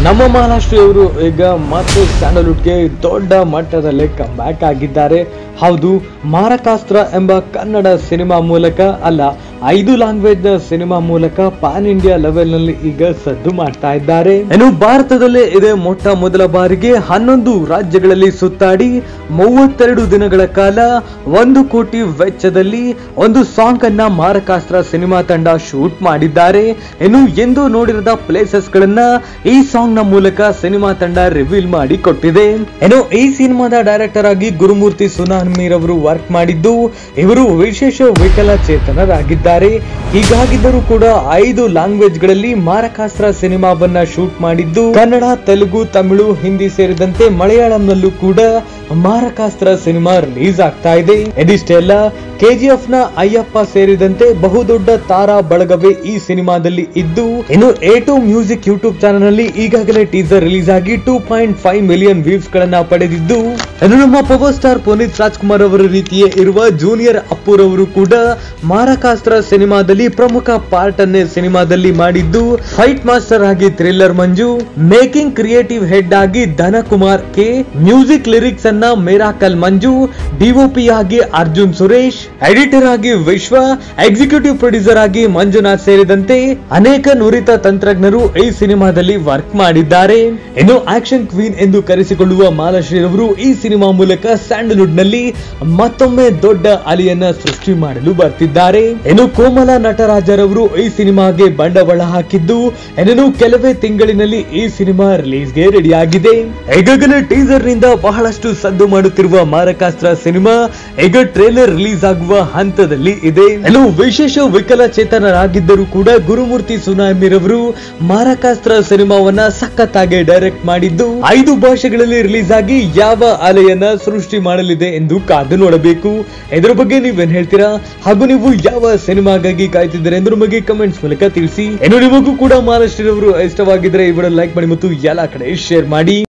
ನಮ್ಮ ಮಹಾರಾಷ್ಟ್ರ ಅವರು ಈಗ ಮತ್ತೆ ಸ್ಯಾಂಡಲ್ವುಡ್ಗೆ ದೊಡ್ಡ ಮಟ್ಟದಲ್ಲಿ ಬ್ಯಾಕ್ ಆಗಿದ್ದಾರೆ ಹೌದು ಮಾರಕಾಸ್ತ್ರ ಎಂಬ ಕನ್ನಡ ಸಿನಿಮಾ ಮೂಲಕ ಅಲ್ಲ ಐದು ಲ್ಯಾಂಗ್ವೇಜ್ ನ ಸಿನಿಮಾ ಮೂಲಕ ಪ್ಯಾನ್ ಇಂಡಿಯಾ ಲೆವೆಲ್ ನಲ್ಲಿ ಈಗ ಸದ್ದು ಮಾಡ್ತಾ ಇದ್ದಾರೆ ಇನ್ನು ಭಾರತದಲ್ಲೇ ಇದೇ ಮೊಟ್ಟ ಮೊದಲ ಬಾರಿಗೆ ಹನ್ನೊಂದು ರಾಜ್ಯಗಳಲ್ಲಿ ಸುತ್ತಾಡಿ ಮೂವತ್ತೆರಡು ದಿನಗಳ ಕಾಲ ಒಂದು ಕೋಟಿ ವೆಚ್ಚದಲ್ಲಿ ಒಂದು ಸಾಂಗ್ ಅನ್ನ ಮಾರಕಾಸ್ತ್ರ ಸಿನಿಮಾ ತಂಡ ಶೂಟ್ ಮಾಡಿದ್ದಾರೆ ಇನ್ನು ಎಂದು ನೋಡಿರದ ಪ್ಲೇಸಸ್ ಗಳನ್ನ ಈ ಸಾಂಗ್ ನ ಮೂಲಕ ಸಿನಿಮಾ ತಂಡ ರಿವೀಲ್ ಮಾಡಿ ಕೊಟ್ಟಿದೆ ಇನ್ನು ಈ ಸಿನಿಮಾದ ಡೈರೆಕ್ಟರ್ ಆಗಿ ಗುರುಮೂರ್ತಿ ಸುನಾನ್ಮೀರ್ ಅವರು ವರ್ಕ್ ಮಾಡಿದ್ದು ಇವರು ವಿಶೇಷ ವಿಕಲಚೇತನರಾಗಿದ್ದಾರೆ ಹೀಗಾಗಿದ್ದರೂ ಕೂಡ ಐದು ಲ್ಯಾಂಗ್ವೇಜ್ ಗಳಲ್ಲಿ ಮಾರಕಾಸ್ತ್ರ ಸಿನಿಮಾವನ್ನ ಶೂಟ್ ಮಾಡಿದ್ದು ಕನ್ನಡ ತೆಲುಗು ತಮಿಳು ಹಿಂದಿ ಸೇರಿದಂತೆ ಮಲಯಾಳಂನಲ್ಲೂ ಕೂಡ ಮಾರಕಾಸ್ತ್ರ ಸಿನಿಮಾ ರಿಲೀಸ್ ಆಗ್ತಾ ಇದೆ ಇದಿಷ್ಟೇ ಅಲ್ಲ ಕೆಜಿಎಫ್ ನ ಅಯ್ಯಪ್ಪ ಸೇರಿದಂತೆ ಬಹುದೊಡ್ಡ ತಾರಾ ಬಳಗವೇ ಈ ಸಿನಿಮಾದಲ್ಲಿ ಇದ್ದು ಇನ್ನು A to music YouTube channel ನಲ್ಲಿ ಈಗಾಗಲೇ ಟೀಸರ್ ರಿಲೀಸ್ ಆಗಿ two point five million views ಗಳನ್ನ ಪಡೆದಿದ್ದು ಇನ್ನು ನಮ್ಮ ಪವರ್ ಸ್ಟಾರ್ ಪುನೀತ್ ರಾಜ್ಕುಮಾರ್ ಅವರ ರೀತಿಯೇ ಇರುವ ಜೂನಿಯರ್ ಅಪ್ಪುರವರು ಕೂಡ ಮಾರಕಾಸ್ತ್ರ ಸಿನಿಮಾದಲ್ಲಿ ಪ್ರಮುಖ ಪಾರ್ಟ್ ಅನ್ನೇ ಸಿನಿಮಾದಲ್ಲಿ ಮಾಡಿದ್ದು ಫೈಟ್ ಮಾಸ್ಟರ್ ಆಗಿ thriller Manju making creative head ಆಗಿ ಧನಕುಮಾರ್ ಕೆ ಮ್ಯೂಸಿಕ್ ಲಿರಿಕ್ಸ್ ಅನ್ನ ಮೇರಾಕಲ್ ಮಂಜು ಡಿಒಪಿ ಆಗಿ ಅರ್ಜುನ್ ಸುರೇಶ್ ಎಡಿಟರ್ ಆಗಿ ವಿಶ್ವ ಎಕ್ಸಿಕ್ಯೂಟಿವ್ ಪ್ರೊಡ್ಯೂಸರ್ ಆಗಿ ಮಂಜುನಾಥ್ ಸೇರಿದಂತೆ ಅನೇಕ ನುರಿತ ತಂತ್ರಜ್ಞರು ಈ ಸಿನಿಮಾದಲ್ಲಿ ವರ್ಕ್ ಮಾಡಿದ್ದಾರೆ ಇನ್ನು ಆಕ್ಷನ್ ಕ್ವೀನ್ ಎಂದು ಕರೆಸಿಕೊಳ್ಳುವ ಮಾಲಾಶ್ರೀರವರು ಈ ಸಿನಿಮಾ ಮೂಲಕ ಸ್ಯಾಂಡಲ್ವುಡ್ ನಲ್ಲಿ ಮತ್ತೊಮ್ಮೆ ದೊಡ್ಡ ಅಲಿಯನ್ನ ಸೃಷ್ಟಿ ಮಾಡಲು ಬರ್ತಿದ್ದಾರೆ ಇನ್ನು ಕೋಮಲ ನಟರಾಜರವರು ಈ ಸಿನಿಮಾಗೆ ಬಂಡವಾಳ ಹಾಕಿದ್ದು ಇನ್ನು ಕೆಲವೇ ತಿಂಗಳಿನಲ್ಲಿ ಈ ಸಿನಿಮಾ ರಿಲೀಸ್ ಗೆ ರೆಡಿ ಆಗಿದೆ ಈಗಾಗಲೇ ಟೀಸರ್ ನಿಂದ ಬಹಳಷ್ಟು ಸದ್ದು ಮಾಡುತ್ತಿರುವ ಮಾರಕಾಸ್ತ್ರ ಸಿನಿಮಾ ಈಗ ಟ್ರೇಲರ್ ರಿಲೀಸ್ ಆಗುವ ಹಂತದಲ್ಲಿ ಇದೆ ಇನ್ನು ವಿಶೇಷ ವಿಕಲಚೇತನರಾಗಿದ್ದರೂ ಕೂಡ ಗುರುಮೂರ್ತಿ ಸುನಾಮಿರವರು ಮಾರಕಾಸ್ತ್ರ ಸಿನಿಮಾವನ್ನ ಸಖತ್ತಾಗಿ ಡೈರೆಕ್ಟ್ ಮಾಡಿದ್ದು ಐದು ಭಾಷೆಗಳಲ್ಲಿ ರಿಲೀಸ್ ಆಗಿ ಯಾವ ಅಲೆಯನ್ನ ಸೃಷ್ಟಿ ಮಾಡಲಿದೆ ಎಂದು ಕಾದು ನೋಡಬೇಕು ಇದರ ಬಗ್ಗೆ ನೀವೇನ್ ಹೇಳ್ತೀರಾ ಹಾಗೂ ನೀವು ಯಾವ ಸಿನಿಮಾಗಾಗಿ ಕಾಯ್ತಿದ್ದೀರಾ ಎಂದು ನಮಗೆ ಕಮೆಂಟ್ಸ್ ಮೂಲಕ ತಿಳಿಸಿ ಇನ್ನು ನಿಮಗೂ ಕೂಡ ಮಹಾರಾಷ್ಟ್ರವರು ಇಷ್ಟವಾಗಿದ್ರೆ ಈ ವಿಡಿಯೋ ಲೈಕ್ ಮಾಡಿ ಮತ್ತು ಎಲ್ಲ ಕಡೆ ಶೇರ್ ಮಾಡಿ